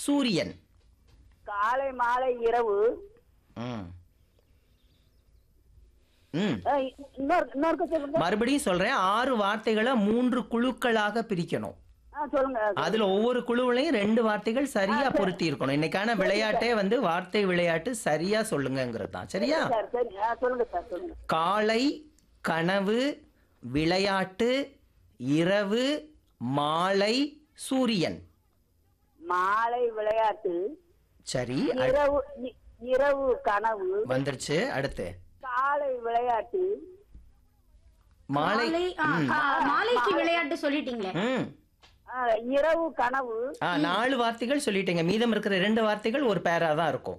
சூரியன் காலை மாலை இரவு ம் ம் அஹ், இன்னொரு இன்னொருக்க சொல்லுங்க மறுபடியும் சொல்றேன் ஆறு வார்த்தைகளை மூன்று குழுக்களாக பிரிக்கணும் ஆ சொல்லுங்க அதுல ஒவ்வொரு குழுவிலையும் ரெண்டு வார்த்தைகள் சரியா பொருத்தி இருக்கணும் இன்னைக்கான விளையாட்டே வந்து வார்த்தை விளையாட்டு சரியா சொல்லுங்கிறது தான் சரியா சார் சரி ஆ சொல்லுங்க சார் சொல்லுங்க காலை கனவு விளையாட்டு இரவு மாலை சூரியன் மாலை விளையாட்டு சரி அ- இரவு இ- இரவு கனவு வந்துருச்சு அடுத்து காலை விளையாட்டு மாலை மாலை ஆ, கா- மாலைக்கு விளையாட்டு சொல்லிட்டீங்களே ம் ஆ, இரவு கனவு ஆ நாலு வார்த்தைகள் சொல்லிட்டீங்க மீதம் இருக்கிற ரெண்டு வார்த்தைகள் ஒரு பேரா தான் இருக்கும்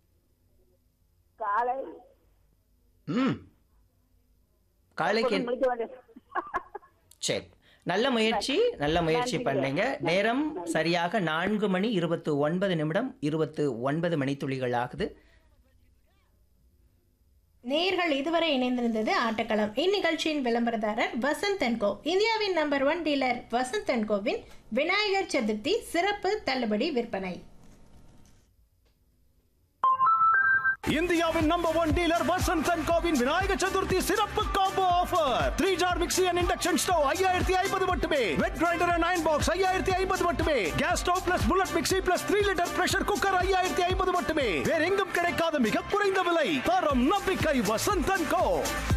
காலை ம் காலைக்கு முடிக்க வேண்டிய சரி நல்ல முயற்சி நல்ல முயற்சி பண்ணீங்க நேரம் சரியாக நான்கு மணி இருபத்து ஒன்பது நிமிடம் இருபத்து ஒன்பது மணித்துளிகள் ஆகுது நேர்கள் இதுவரை இணைந்திருந்தது ஆட்டக்களம் இந்நிகழ்ச்சியின் விளம்பரதாரர் வசந்த் அண்ட் கோ இந்தியாவின் number one dealer Vasanth and கோவின் விநாயகர் சதுர்த்தி சிறப்பு தள்ளுபடி விற்பனை இந்தியாவின் number one dealer Vasanth and கோவின் விநாயக சதுர்த்தி சிறப்பு combo offer three jar mixie and induction stove ஐயாயிரத்தி ஐம்பது மட்டுமே wet grinder and iron box ஐயாயிரத்தி ஐம்பது மட்டுமே gas stove plus bullet mixie plus three litre pressure cooker ஐயாயிரத்தி ஐம்பது மட்டுமே வேற எங்கும் கிடைக்காத மிக குறைந்த விலை தரம் நம்பிக்கை வசந்த் அண்ட் கோ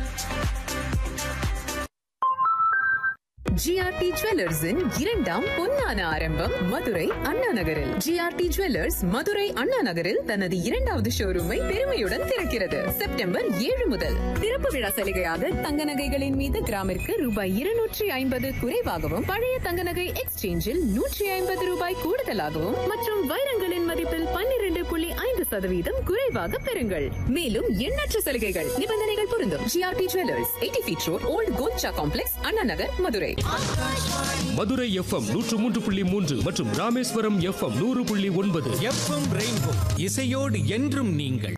ஜிஆர்டி ஜுவல்லர்ஸின் இரண்டாம் பொன்னான ஆரம்பம் மதுரை அண்ணா நகரில் ஜிஆர்டி ஜுவல்லர்ஸ் மதுரை அண்ணா நகரில் தனது இரண்டாவது ஷோரூமை பெருமையுடன் திறக்கிறது செப்டம்பர் ஏழு முதல் திறப்பு விழா சலுகையாக தங்க நகைகளின் மீது கிராமிற்கு ரூபாய் இருநூற்றி ஐம்பது குறைவாகவும் பழைய தங்க நகை எக்ஸ்சேஞ்சில் நூற்றி ஐம்பது ரூபாய் கூடுதலாகவும் மற்றும் வைரங்களின் மதிப்பில் பன்னிரண்டு புள்ளி ஐந்து சதவீதம் குறைவாக பெறுங்கள் மேலும் எண்ணற்ற சலுகைகள் நிபந்தனைகள் பொருந்தும் GRT jewellers eighty feet road old Kolcha complex Anna Nagar Madurai Madurai FM நூற்று மூன்று புள்ளி மூன்று மற்றும் ராமேஸ்வரம் எஃப்எம் நூறு புள்ளி ஒன்பது எஃப்எம் ரெயின்போ இசையோடு என்றும் நீங்கள்